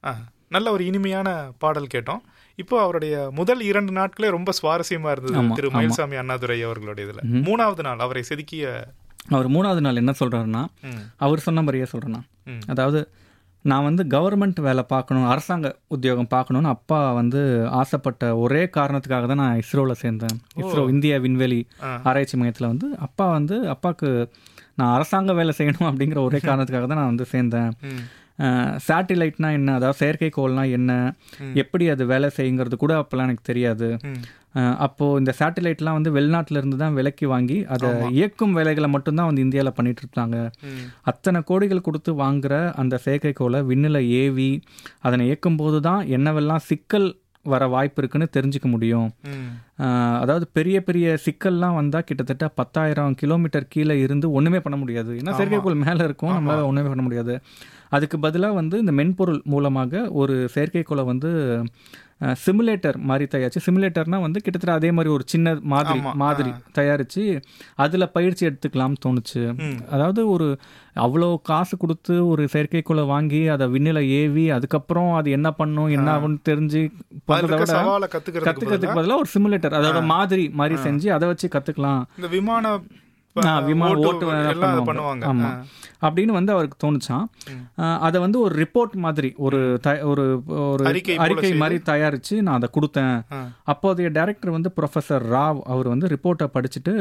ஆ, நல்ல ஒரு இனிமையான பாடல் கேட்டோம் இப்போ அவருடைய முதல் இரண்டு நாட்களே ரொம்ப சுவாரஸ்யமா இருந்தது ஆமா, திரு ஆமா. மயில்சாமி அண்ணாதுரை அவர்களுடைய இதுல மூணாவது நாள் அவரை செதுக்கிய அவர் மூணாவது நாள் என்ன சொல்றாருன்னா ம், அவர் சொன்ன மாதிரியே சொல்கிறேன் ம். அதாவது நான் வந்து கவர்மெண்ட் வேலை பார்க்கணும் அரசாங்க உத்தியோகம் பார்க்கணும்னு அப்பா வந்து ஆசைப்பட்ட ஒரே காரணத்துக்காக தான் நான் இஸ்ரோவில் சேர்ந்தேன் இஸ்ரோ இந்திய விண்வெளி ஆ. ஆராய்ச்சி மையத்தில் வந்து அப்பா வந்து அப்பாவுக்கு நான் அரசாங்க வேலை செய்யணும் அப்படிங்கிற ஒரே காரணத்துக்காக தான் நான் வந்து சேர்ந்தேன் ம், சேட்டிலைட்னா என்ன அதாவது செயற்கைக்கோள்னா என்ன எப்படி அது வேலை செய்யுங்கிறது கூட அப்போல்லாம் எனக்கு தெரியாது ம். அஹ் அப்போ இந்த சேட்டலைட்லாம் வந்து வெளிநாட்டுல இருந்து தான் விலைக்கு வாங்கி அதை இயக்கும் வேலைகளை மட்டும்தான் வந்து இந்தியாவில் பண்ணிட்டு இருக்காங்க ம். அத்தனை கோடிகள் கொடுத்து வாங்குற அந்த செயற்கைக்கோளை விண்ணில் ஏவி அதனை இயக்கும் போது தான் என்னவெல்லாம் சிக்கல் வர வாய்ப்பு இருக்குன்னு தெரிஞ்சுக்க முடியும் ம். அஹ் அதாவது பெரிய பெரிய சிக்கல்லாம் வந்தால் கிட்டத்தட்ட பத்தாயிரம் கிலோமீட்டர் கீழே இருந்து ஒன்றுமே பண்ண முடியாது ஏன்னா செயற்கைக்கோள் மேலே இருக்கும் நம்மளால ஒன்றுமே பண்ண முடியாது அதுக்கு பதிலாக வந்து இந்த மென்பொருள் மூலமாக ஒரு செயற்கைக்கோளை வந்து சிமுலேட்டர் மாதிரி தயாரிச்சு சிமுலேட்டர்னா வந்து கிட்டத்தட்ட அதே மாதிரி ஒரு சின்ன மாதிரி ஆமா, மாதிரி தயாரிச்சு அதில் பயிற்சி எடுத்துக்கலாம்னு தோணுச்சு ம். அதாவது ஒரு அவ்வளோ காசு கொடுத்து ஒரு செயற்கைக்கோளை வாங்கி அதை விண்ணில் ஏவி அதுக்கப்புறம் அது என்ன பண்ணும் என்ன ஆகும்னு தெரிஞ்சு அதுல போகிறத இருக்க விட சவாலை கத்துக்கிறதுக்கு கத்துக்கிறதுக்கு பதிலாக ஒரு சிமுலேட்டர் அதோட மாதிரி மாதிரி செஞ்சு அதை வச்சு கத்துக்கலாம் இந்த விமான ஆ, விமான ஓட்டு ஓட்டு வேலை எல்லாம் அது பண்ணுவாங்க. பண்ணுவாங்க ஆமா அப்படின்னு வந்து அவருக்கு தோணுச்சான் ஆ, அதை வந்து ஒரு ரிப்போர்ட் மாதிரி ஒரு த- ஒரு ஒரு அறிக்கை போல அறிக்கை மாதிரி தயாரிச்சு நான் அதை கொடுத்தேன் ஆ. அப்போதைய டைரக்டர் வந்து ப்ரொஃபஸர் ராவ் அவர் வந்து ரிப்போர்ட்டை படிச்சுட்டு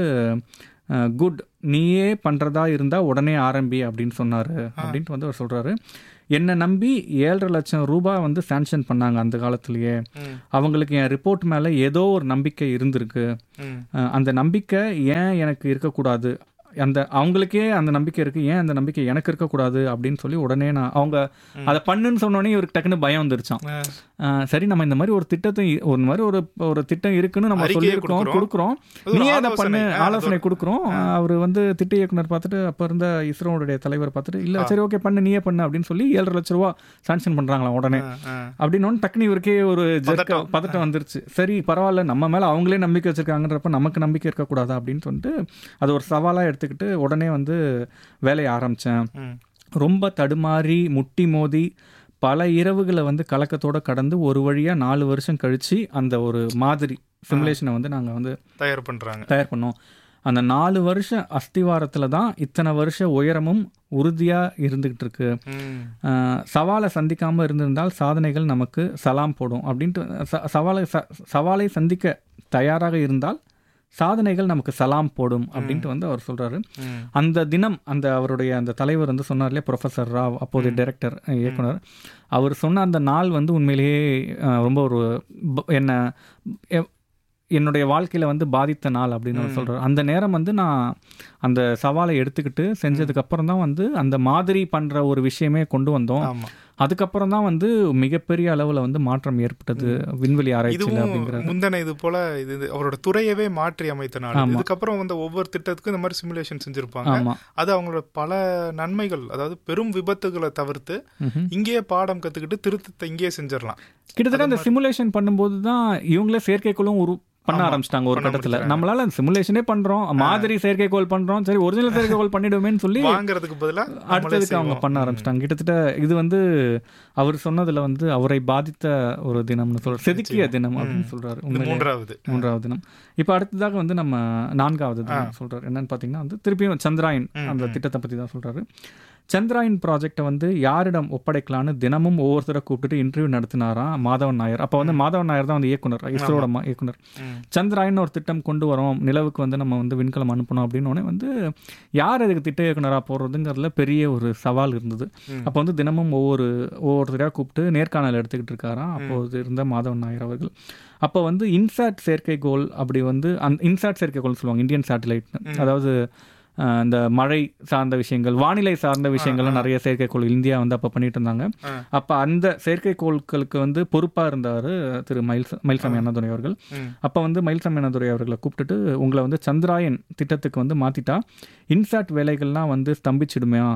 குட் நீயே பண்றதா இருந்தா உடனே ஆரம்பி அப்படின்னு சொன்னாரு அப்படின்ட்டு வந்து அவர் சொல்றாரு என்னை நம்பி ஏழரை லட்சம் ரூபாய் வந்து சாங்ஷன் பண்ணாங்க அந்த காலத்திலேயே ம். அவங்களுக்கு என் ரிப்போர்ட் மேலே ஏதோ ஒரு நம்பிக்கை இருந்திருக்கு ம். அஹ் அந்த நம்பிக்கை ஏன் எனக்கு இருக்கக்கூடாது அந்த அவங்களுக்கே அந்த நம்பிக்கை இருக்கு ஏன் அந்த நம்பிக்கை எனக்கு இருக்கக்கூடாது அப்படின்னு சொல்லி உடனே நான் அவங்க அதை பண்ணுன்னு சொன்னோடனே இவருக்கு டக்குன்னு பயம் வந்துருச்சான் ஆ. அஹ் சரி நம்ம இந்த மாதிரி ஒரு திட்டத்தை ஒரு மாதிரி ஒரு ஒரு திட்டம் இருக்குன்னு நம்ம அறிக்கையை சொல்லியிருக்கோம் கொடுக்குறோம். கொடுக்குறோம் அது ஒரு நீ அதை ஆலோசனை. பண்ணு ஆ, அது ஆலோசனை ஒரு- கொடுக்குறோம் அவர் வந்து திட்ட இயக்குனர் பார்த்துட்டு அப்போ இருந்த இஸ்ரோவுடைய தலைவர் பார்த்துட்டு இல்லை சரி ஓகே பண்ணு நீயே பண்ணு அப்படின்னு சொல்லி ஏழரை லட்ச ரூபா சாங்ஷன் பண்றாங்களாம் உடனே ஆ, ஆ. அப்படின்னு டக்குனு இவருக்கே ஒரு ஜெர்க்க பதட்டம். பதட்டம் வந்துருச்சு சரி பரவாயில்ல நம்ம மேல அவங்களே நம்பிக்கை வச்சிருக்காங்கன்றப்ப நமக்கு நம்பிக்கை இருக்கக்கூடாதா அப்படின்னு சொல்லிட்டு அது ஒரு சவாலா எடுத்துக்கிட்டு உடனே வந்து வேலையை ஆரம்பிச்சேன் ம். ரொம்ப தடுமாறி முட்டி மோதி பல இரவுகளை வந்து கலக்கத்தோட கடந்து ஒரு வழியா நாலு வருஷம் கழிச்சு அந்த ஒரு மாதிரி சிமுலேஷனை வந்து நாங்க வந்து தயார் பண்றாங்க தயார் பண்ணோம் அந்த நாலு வருஷம் அஸ்திவாரத்துல தான் இத்தனை வருஷ உயரமும் உறுதியா இருந்துகிட்டு இருக்கு ம். ஆஹ் சவாலை சந்திக்காமல் இருந்திருந்தால் சாதனைகள் நமக்கு சலாம் போடும் அப்படின்ட்டு ச- சவாலை ச- சவாலை சந்திக்க தயாராக இருந்தால் சாதனைகள் நமக்கு சலாம் போடும் அப்படின்ட்டு வந்து அவர் சொல்றாரு ம். அந்த தினம் அந்த அவருடைய அந்த தலைவர் வந்து சொன்னார் இல்லையா ப்ரொஃபஸர் ராவ் அப்போதைய டைரக்டர் இயக்குனர் அவர் சொன்ன அந்த நாள் வந்து உண்மையிலேயே ஆஹ், ரொம்ப ஒரு ப- என்ன எ- என்னுடைய வாழ்க்கையில வந்து பாதித்த நாள் அப்படின்னு அவர் சொல்றாரு அந்த நேரம் வந்து நான் அந்த சவாலை எடுத்துக்கிட்டு செஞ்சதுக்கு அப்புறம் தான் வந்து அந்த மாதிரி பண்ற ஒரு விஷயமே கொண்டு வந்தோம் ஆமா அதுக்கப்புறம் தான் வந்து மிகப்பெரிய அளவுல வந்து மாற்றம் ஏற்பட்டது விண்வெளி ஆராய்ச்சியில் இதுவும் அப்படிங்கிற முந்தன இது போல இது இது அவரோட துறையவே மாற்றி அமைத்த நாள் ஆமா. இதுக்கப்புறம் வந்து ஒவ்வொரு திட்டத்துக்கும் இந்த மாதிரி சிமுலேஷன் செஞ்சிருப்பாங்க ஆமா அது அவங்களோட பல நன்மைகள் அதாவது பெரும் விபத்துகளை தவிர்த்து ம்ஹும். இங்கேயே பாடம் கத்துக்கிட்டு திருத்தத்தை இங்கேயே செஞ்சிடலாம் கிட்டத்தட்ட அந்த சிமுலேஷன் பண்ணும்போது தான் இவங்களே செயற்கைக்கோளும் உரு பண்ண ஆரம்பிச்சிட்டாங்க ஒரு கட்டத்துல நம்மளால சிமுலேஷனே பண்றோம் மாதிரி செயற்கைக்கோள் பண்றோம் சரி ஒரிஜினல் செயற்கைக்கோள் பண்ணிடுவேன்னு சொல்லி வாங்குறதுக்கு பதிலா நம்மளே அடுத்ததுக்கு அவங்க செய்வோம். பண்ண ஆரம்பிச்சிட்டாங்க கிட்டத்தட்ட இது வந்து அவர் சொன்னதுல வந்து அவரை பாதித்த ஒரு தினம்னு சொல்ற செதுக்கிய தினம் அப்படின்னு சொல்றாரு இது உண்மையிலே மூன்றாவது மூன்றாவது தினம் இப்போ அடுத்ததாக வந்து நம்ம நான்காவது தினம் சொல்றாரு என்னன்னு பார்த்தீங்கன்னா வந்து திருப்பியும் சந்திராயன் அந்த திட்டத்தை பத்தி தான் சொல்றாரு சந்திராயன் ப்ராஜெக்டை வந்து யாரிடம் ஒப்படைக்கலான்னு தினமும் ஒவ்வொருத்தரை கூப்பிட்டுட்டு இன்டர்வியூ நடத்தினாராம் மாதவன் நாயர் அப்போ வந்து மாதவன் நாயர் தான் வந்து இயக்குனர் இஸ்ரோட மா- இயக்குனர் ம். சந்திராயன் ஒரு திட்டம் கொண்டு வரோம் நிலவுக்கு வந்து நம்ம வந்து விண்கலம் அனுப்பணும் அப்படின்னு உடனே வந்து யார் அதுக்கு திட்ட இயக்குனராக போடுறதுங்கிறதுல பெரிய ஒரு சவால் இருந்தது அப்போ வந்து தினமும் ஒவ்வொரு ஒவ்வொருத்தரையாக கூப்பிட்டு நேர்காணல் எடுத்துக்கிட்டு இருக்காராம் அப்போது இருந்த மாதவன் நாயர் அவர்கள் அப்போ வந்து இன்சாட் செயற்கைக்கோள் அப்படி வந்து அந்த இன்சாட் செயற்கைக்கோள்னு சொல்லுவாங்க இந்தியன் சேட்டலைட் அதாவது அஹ், இந்த மழை சார்ந்த விஷயங்கள் வானிலை சார்ந்த விஷயங்கள்லாம் நிறைய செயற்கைக்கோள் இந்தியா வந்து அப்போ பண்ணிட்டு இருந்தாங்க ஆ. அப்போ அந்த செயற்கைக்கோள்களுக்கு வந்து பொறுப்பாக இருந்தார் திரு மயில் மயில்சாமி அண்ணாதுரை அவர்கள் ம். அப்போ வந்து மயில்சாமி அண்ணாதுரை அவர்களை கூப்பிட்டுட்டு உங்களை வந்து சந்திராயன் திட்டத்துக்கு வந்து மாற்றிட்டா இன்சாட் வேலைகள்லாம் வந்து ஸ்தம்பிச்சிடுமே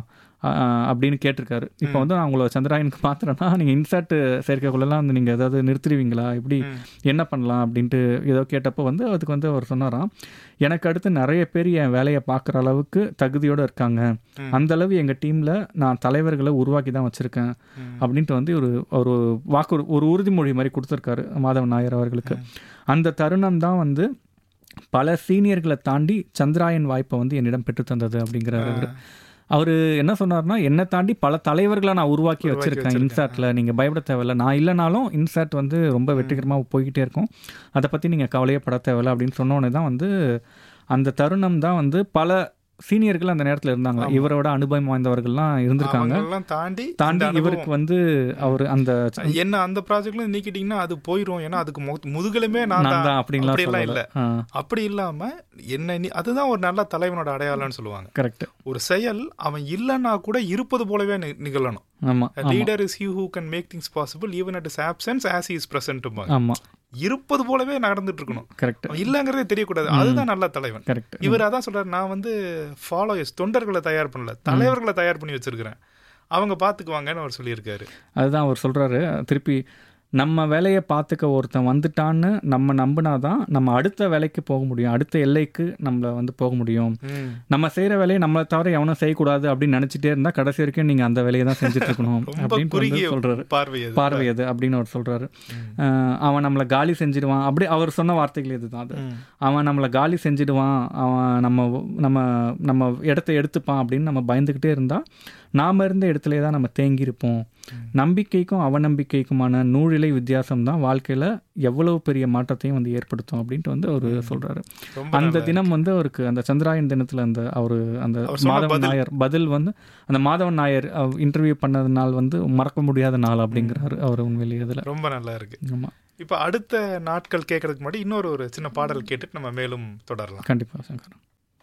ஆஹ் அப்படின்னு கேட்டிருக்காரு இப்போ வந்து நான் உங்களை சந்திராயனுக்கு மாத்திரன்னா நீங்கள் இன்சர்ட் சேர்க்கைக்குள்ளெல்லாம் வந்து நீங்கள் ஏதாவது நிறுத்துருவீங்களா இப்படி ம். என்ன பண்ணலாம் அப்படின்ட்டு ஏதோ கேட்டப்போ வந்து அதுக்கு வந்து அவர் சொன்னாராம் எனக்கு அடுத்து நிறைய பேர் என் வேலையை பார்க்குற அளவுக்கு தகுதியோடு இருக்காங்க ம். அந்த அளவு எங்கள் டீமில் நான் தலைவர்களை உருவாக்கி தான் வச்சுருக்கேன் ம். அப்படின்ட்டு வந்து ஒரு ஒரு வாக்கு ஒரு உறுதிமொழி மாதிரி கொடுத்துருக்காரு மாதவன் நாயர் அவர்களுக்கு அந்த தருணம் தான் வந்து பல சீனியர்களை தாண்டி சந்திராயன் வாய்ப்பை வந்து என்னிடம் பெற்று தந்தது அப்படிங்கிறாரு அவரு. அவர் என்ன சொன்னார்னா என்னை தாண்டி பல தலைவர்களை நான் உருவாக்கி உருவாக்கி வச்சிருக்கேன் வச்சிருக்கேன். இன்சார்ட்ல நீங்கள் பயப்பட தேவையில்ல நான் இல்லைனாலும் இன்சார்ட் வந்து ரொம்ப வெற்றிகரமாக போய்கிட்டே இருக்கும் அதை பற்றி நீங்கள் கவலையே பட தேவையில்ல அப்படின்னு சொன்ன உடனே தான் வந்து அந்த தருணம் தான் வந்து பல சீனியர்கள் அந்த நேரத்தில் இருந்தாங்க ஆமா. இவரோட அனுபவம் வாய்ந்தவர்கள்லாம் இருந்திருக்காங்க அவங்களெல்லாம் தாண்டி தாண்டி இந்த இவருக்கு அனுபவம். வந்து அவர் அந்த என்ன அந்த ப்ராஜெக்ட்ல நீக்கிட்டீங்கன்னா அது போயிடும் ஏன்னா அதுக்கு மு- முதுகலுமே நான் நான் தான் தான் அப்படின்லாம் அப்படியெல்லாம் சொல்லல இல்ல அப்படி இல்லாம என்ன நீ அதுதான் ஒரு நல்ல தலைவனோட அடையாளம்னு சொல்லுவாங்க கரெக்ட் ஒரு செயல் அவன் இல்லைன்னா கூட இருப்பது போலவே நி- நிகழணும் ஆமா ஆமா leader is he who can make things possible even at is options as is present ஆமா இருப்பது போலவே நடந்துட்டு இருக்கணும் கரெக்ட் அவன் இல்லைங்கிறதே தெரியக்கூடாது அதுதான் நல்ல தலைவன் கரெக்ட் இவர் அதான் சொல்றாரு நான் வந்து ஃபாலோயர்ஸ் தொண்டர்களை தயார் பண்ணல தலைவர்களை தயார் பண்ணி வச்சிருக்கிறேன் அவங்க பாத்துக்குவாங்கன்னு அவர் சொல்லியிருக்காரு அதுதான் அவர் சொல்றாரு திருப்பி நம்ம வேலையை பார்த்துக்க ஒருத்தன் வந்துட்டான்னு நம்ம நம்பினாதான் நம்ம அடுத்த வேலைக்கு போக முடியும் அடுத்த எல்லைக்கு நம்மள வந்து போக முடியும் நம்ம செய்யற வேலையை நம்மளை தவிர எவனும் செய்யக்கூடாது அப்படின்னு நினைச்சிட்டே இருந்தா கடைசி வரைக்கும் நீங்க அந்த வேலையை தான் செஞ்சுட்டு இருக்கணும் ரொம்ப அப்படின்னு குறுகிய வந்து சொல்றாரு பார்வை அது. பார்வை அது அப்படின்னு அவர் சொல்றாரு ம். அஹ் அவன் நம்மளை காலி செஞ்சிடுவான் அப்படி அவர் சொன்ன வார்த்தைகள் இதுதான் அது ம். அவன் நம்மளை காலி செஞ்சிடுவான் அவன் நம்ம நம்ம நம்ம இடத்த எடுத்துப்பான் அப்படின்னு நம்ம பயந்துக்கிட்டே இருந்தா நாம இருந்த இடத்துல தான் நம்ம தேங்கி இருப்போம் நம்பிக்கைக்கும் அவநம்பிக்கைக்குமான நூழிலை வித்தியாசம் தான் வாழ்க்கையில எவ்வளவு பெரிய மாற்றத்தையும் வந்து ஏற்படுத்தும் அப்படின்ட்டு வந்து அவர் சொல்றாரு ரொம்ப அந்த நல்லா தினம் வந்து அவருக்கு அந்த சந்திராயன் தினத்துல அந்த அவர் அந்த அவர் சொன்ன மாதவன் பதில். நாயர் பதில் வந்து அந்த மாதவன் நாயர் இன்டர்வியூ பண்ணது நாள் வந்து மறக்க முடியாத நாள் அப்படிங்கிறாரு அவர் உண்மையிலேயே இதுல ரொம்ப நல்லா இருக்கு ஆமா இப்ப அடுத்த நாட்கள் கேட்கறதுக்கு முன்னாடி இன்னொரு ஒரு சின்ன பாடல் கேட்டுட்டு நம்ம மேலும் தொடரலாம் கண்டிப்பா சங்கர்